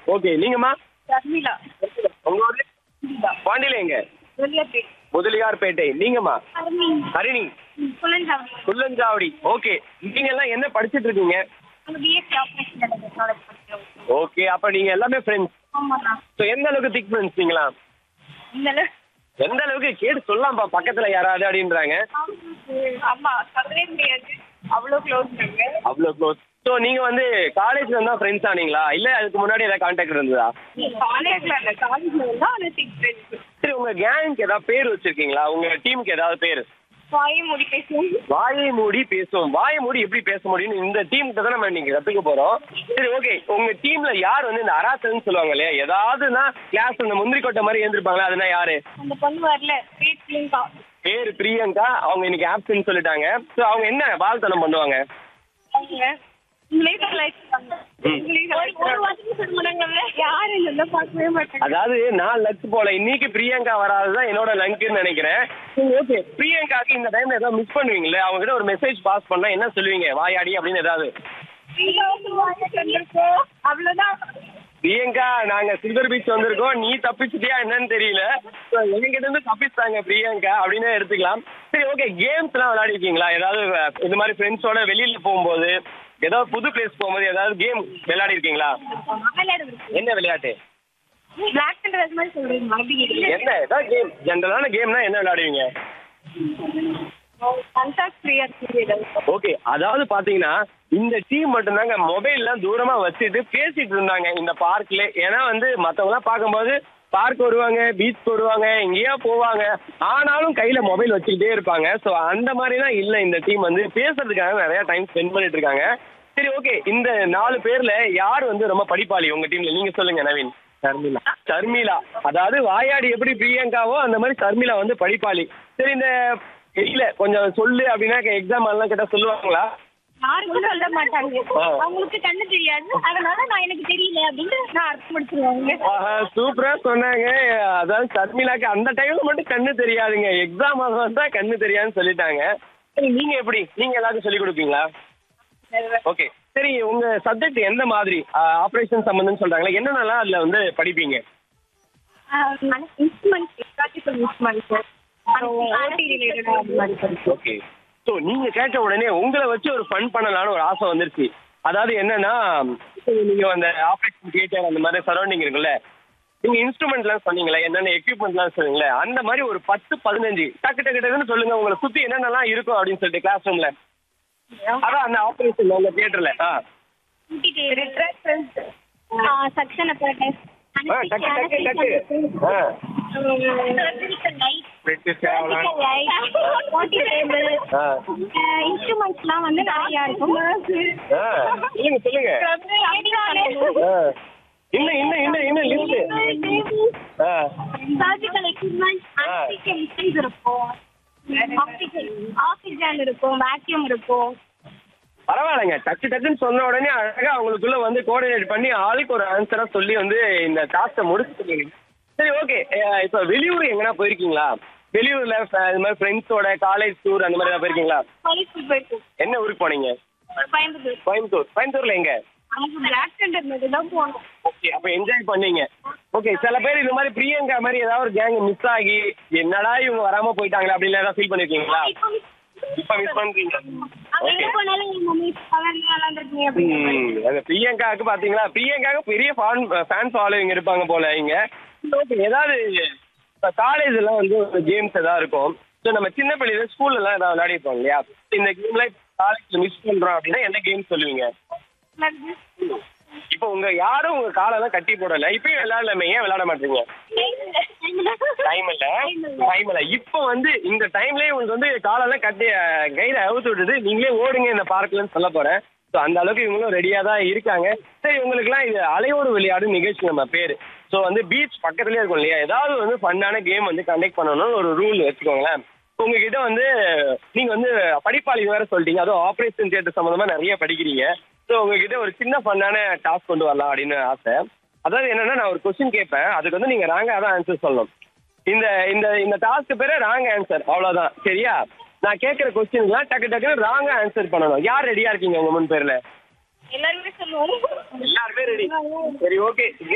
Okay நீங்கம்மா Sharmila உங்க ஊரு பாண்டியில எங்க வெளியப்பேட் முதலியார்பேட்டை நீங்கம்மா அருணி ஹரிணி புலஞ்சாமி குள்ளஞ்சாவடி ஓகே நீங்க எல்லாம் என்ன படிச்சிட்டு இருக்கீங்க அங்கே பிஎஸ்சி ஆப்ரேஷன் டெக்னாலஜி படிக்கிறோம் ஓகே அப்ப நீங்க எல்லாமே ஃப்ரெண்ட்ஸ் ஆமாண்ணா ஸோ எந்த அளவுக்கு திக் ஃப்ரெண்ட்ஸ் நீங்களா இந்த அளவு எந்த அளவுக்கு கேட்டு சொல்லலாம்ப்பா பக்கத்துல யாராவது அப்படின்றாங்க ஆமா சொல்லவே முடியாது அவ்வளோ க்ளோஸ் நாங்க அவ்வளோ க்ளோஸ் ஸோ நீங்க வந்து காலேஜ்ல இருந்தா ஃப்ரெண்ட்ஸ் ஆனீங்களா இல்ல அதுக்கு முன்னாடி ஏதாவது கான்டாக்ட் இருந்ததா காலேஜ்ல இல்லை காலேஜ்ல இருந்தா ஆனால் சிக்ஸ் ஃப்ரெண்ட்ஸ் சரி உங்க கேங்க்கு ஏதாவது பேர் வச்சிருக்கீங்களா உங்க டீமுக்கு ஏதாவது பேர் வாயை மூடி பேசுவோம் வாயை மூடி பேசுவோம் வாயை மூடி எப்படி பேச முடியும்னு இந்த டீம் தான் நம்ம இன்னைக்கு கத்துக்க போறோம் சரி ஓகே உங்க டீம்ல யார் வந்து இந்த அராசன்னு சொல்லுவாங்க இல்லையா ஏதாவதுன்னா கிளாஸ் இந்த முந்திரி கொட்டை மாதிரி எழுந்திருப்பாங்களா அதுனா யாரு அந்த பொண்ணு வரல ஸ்வீட் பிளிங்கா பேர் பிரியங்கா அவங்க இன்னைக்கு ஆப்ஷன் சொல்லிட்டாங்க ஸோ அவங்க என்ன வாழ்த்தனம் பண்ணுவாங்க அவங்க இங்கிலீஷ் லைஃப் ஒரு வாரத்துக்கு சொல்ல மாட்டாங்கல்ல யாரு இல்லை பார்க்கவே மாட்டாங்க அதாவது நான் லக் போல இன்னைக்கு பிரியங்கா வராதுதான் என்னோட லங்க்னு நினைக்கிறேன் ஓகே பிரியங்காக்கு இந்த டைம்ல ஏதாவது மிஸ் பண்ணுவீங்களே அவங்க கிட்ட ஒரு மெசேஜ் பாஸ் பண்ணா என்ன சொல்லுவீங்க வாயாடி அப்படின்னு ஏதாவது அவ்வளவுதான் பிரியங்கா நாங்க சில்வர் பீச் வந்திருக்கோம் நீ தப்பிச்சிட்டியா என்னன்னு தெரியல So, எங்ககிட்ட இருந்து தப்பிச்சிட்டாங்க பிரியங்கா அப்படின்னு எடுத்துக்கலாம் சரி ஓகே கேம்ஸ் எல்லாம் விளையாடிருக்கீங்களா ஏதாவது அஹ், இந்த மாதிரி ஃப்ரெண்ட்ஸோட வெளியில போகும்போது ஏதாவது புது பிளேஸ் போகும்போது ஏதாவது கேம் விளையாடி இருக்கீங்களா என்ன விளையாட்டு பிளாக் அண்ட் ரெட் மாதிரி சொல்றீங்க அப்படி என்ன ஏதாவது கேம் ஜென்ரலான கேம்னா என்ன விளையாடுவீங்க கான்டாக்ட் ஃப்ரீயா இருக்கு ஓகே அதாவது பாத்தீங்கன்னா இந்த டீம் மட்டும்தாங்க மொபைல்லாம் தூரமா வச்சுட்டு பேசிட்டு இருந்தாங்க இந்த பார்க்ல ஏன்னா வந்து மத்தவங்க எல்லாம் பார்க்கும்போது பார்க் வருவாங்க பீச் வருவாங்க எங்கேயோ போவாங்க ஆனாலும் கையில மொபைல் வச்சுக்கிட்டே இருப்பாங்க ஸோ அந்த மாதிரிலாம் இல்ல இந்த டீம் வந்து பேசுறதுக்காக நிறைய டைம் ஸ்பெண்ட் பண்ணிட்டு இருக்காங்க சரி ஓகே இந்த நாலு பேர்ல யார் வந்து ரொம்ப படிப்பாளி உங்க டீம்ல நீங்க சொல்லுங்க நவீன் ஷர்மிளா ஷர்மிளா அதாவது வாயாடி எப்படி பிரியங்காவோ அந்த மாதிரி ஷர்மிளா வந்து படிப்பாளி சரி இந்த இல்ல கொஞ்சம் சொல்லு அப்படின்னா எக்ஸாம் எல்லாம் கேட்டா சொல்லுவாங்களா யாருக்கும் சொல்ல மாட்டாங்க ஆ. அவங்களுக்கு கண்ணு தெரியாது அதனால நான் எனக்கு தெரியல அப்படின்னு நான் அர்த்தம் முடிச்சிருவாங்க ஆஹா, சூப்பரா சொன்னாங்க அதாவது ஷர்மிளாக்கு அந்த டைம்ல மட்டும் கண்ணு தெரியாதுங்க எக்ஸாம் வந்தா கண்ணு தெரியாதுன்னு சொல்லிட்டாங்க சரி நீங்க எப்படி நீங்க எல்லாருக்கும் சொல்லி கொடுப்பீங்களா ஓகே சரி உங்க சப்ஜெக்ட் எந்த மாதிரி ஆபரேஷன் சம்பந்தம்னு சொல்றாங்களா என்னென்னலாம் அதுல வந்து படிப்பீங்க instrument practical instrument OT related அது மாதிரி படிப்போம் ஓகே ஸோ நீங்க கேட்ட உடனே உங்களை வச்சு ஒரு ஃபன் பண்ணலாம்னு ஒரு ஆசை வந்துருச்சு அதாவது என்னன்னா இப்போ நீங்க அந்த ஆப்ரேஷன் தியேட்டர் அந்த மாதிரி சரௌண்டிங் இருக்குல்ல நீங்க இன்ஸ்ட்ருமெண்ட்லாம் சொன்னீங்களே என்னென்ன எக்யூப்மெண்ட்லாம் சொன்னீங்களே அந்த மாதிரி ஒரு பத்து பதினஞ்சு டக்கு டக்கு டக்குன்னு சொல்லுங்க உங்களை சுத்தி என்னென்னலாம் இருக்கும் அப்படின்னு சொல்லிட்டு கிளாஸ் ரூம்ல அதான் அந்த ஆப்ரேஷன் அந்த தியேட்டர்ல ஆ செக்ஷன் apparatus, ஆ, டக்கு டக்கு டக்கு ஆ ஆ இன்ஸ்ட்ருமெண்ட்ஸ்லாம் வந்து நிறையா இருக்கும் ஆ சொல்லுங்க சொல்லுங்க ஆ இன்னும் இன்னும் இன்னும் இன்னும் லிஸ்ட் ஆ சர்ஜிக்கல் எக்யூப்மெண்ட் ஆக்சிஜன் மிஷின்ஸ் இருக்கும் ஆக்சிஜன் ஆக்சிஜன் இருக்கும் வேக்யூம் இருக்கும் பரவாயில்லைங்க டக்கு டக்குன்னு சொன்ன உடனே அழகா அவங்களுக்குள்ள வந்து கோஆர்டினேட் பண்ணி ஆளுக்கு ஒரு ஆன்சரா சொல்லி வந்து இந்த டாஸ்க்கை முடிச்சுட்டு சரி ஓகே இப்போ வெளியூர் எங்கனா போயிருக்கீங்களா வெளியூர்ல ஃப- இது மாதிரி ஃப்ரெண்ட்ஸோட காலேஜ் டூர் அந்த மாதிரி ஏதாவது போயிருக்கீங்களா காலேஜ் போயிருக்கும் என்ன ஊருக்கு போனீங்க கோயம்புத்தூர் கோயம்புத்தூர் கோயம்புத்தூர்ல எங்க அங்கே பிளாக் சென்டர் மட்டும் தான் போனோம் ஓகே அப்ப என்ஜாய் பண்ணீங்க ஓகே சில பேர் இந்த மாதிரி பிரியங்கா மாதிரி ஏதாவது ஒரு கேங் மிஸ் ஆகி என்னடா இவங்க வராம போயிட்டாங்களா அப்படின்னு ஏதாவது ஃபீல் பண்ணிருக்கீங்களா இப்ப மிஸ் பண்றீங்க அங்கே எங்க போனாலும் எங்க மம்மி அவங்க நல்லா இருக்கீங்க அப்படின்னு ம், அந்த பிரியங்காவுக்கு பாத்தீங்களா பிரியங்காவுக்கு பெரிய ஃபேன் ஃபேன் ஃபாலோவிங் இருப்பாங்க போல இங்க ஓகே ஏதாவது இப்போ காலேஜ்லாம் வந்து ஒரு கேம்ஸ் ஏதாவது இருக்கும் ஸோ நம்ம சின்ன பிள்ளைல ஸ்கூல்லலாம் ஏதாவது விளையாடிருப்போம் இல்லையா இந்த கேம்ல காலேஜ்ல மிஸ் பண்றோம் அப்படின்னா என்ன கேம் சொல்லுவீங்க இப்போ உங்க யாரும் உங்க காலெல்லாம் கட்டி போடல இப்பயும் விளையாடலாமே ஏன் விளையாட மாட்டீங்க டைம் இல்ல டைம் இல்ல இப்போ வந்து இந்த டைம்லயே உங்களுக்கு வந்து காலெல்லாம் கட்டி கையில அவுத்து விட்டுட்டு நீங்களே ஓடுங்க இந்த பார்க்லன்னு சொல்ல போறேன் ஸோ அந்த அளவுக்கு இவங்களும் ரெடியா தான் இருக்காங்க சரி உங்களுக்குலாம் இது அலையோடு விளையாடு நிகழ்ச்சி நம்ம பேரு ஸோ வந்து பீச் பக்கத்துலயே இருக்கும் இல்லையா ஏதாவது வந்து ஃபன்னான கேம் வந்து கண்டக்ட் பண்ணணும்னு ஒரு ரூல் வச்சுக்கோங்களேன் உங்ககிட்ட வந்து நீங்க வந்து படிப்பாளி வேற சொல்லிட்டீங்க அதுவும் ஆபரேஷன் தியேட்டர் சம்மந்தமா நிறைய படிக்கிறீங்க ஸோ உங்ககிட்ட ஒரு சின்ன ஃபன்னான டாஸ்க் கொண்டு வரலாம் அப்படின்னு ஆசை அதாவது என்னன்னா நான் ஒரு கொஸ்டின் கேட்பேன் அதுக்கு வந்து நீங்க ராங்கா தான் ஆன்சர் சொல்லணும் இந்த இந்த இந்த டாஸ்க் பேரு ராங் ஆன்சர் அவ்வளவுதான் சரியா நான் கேட்கிற கொஸ்டின்லாம் டக்கு டக்குன்னு ராங்கா ஆன்சர் பண்ணணும் யார் ரெடியா இருக்கீங்க உங்க முன் பேர்ல எல்லாருமே சொல்லுவோம் எல்லாருமே ரெடி சரி ஓகே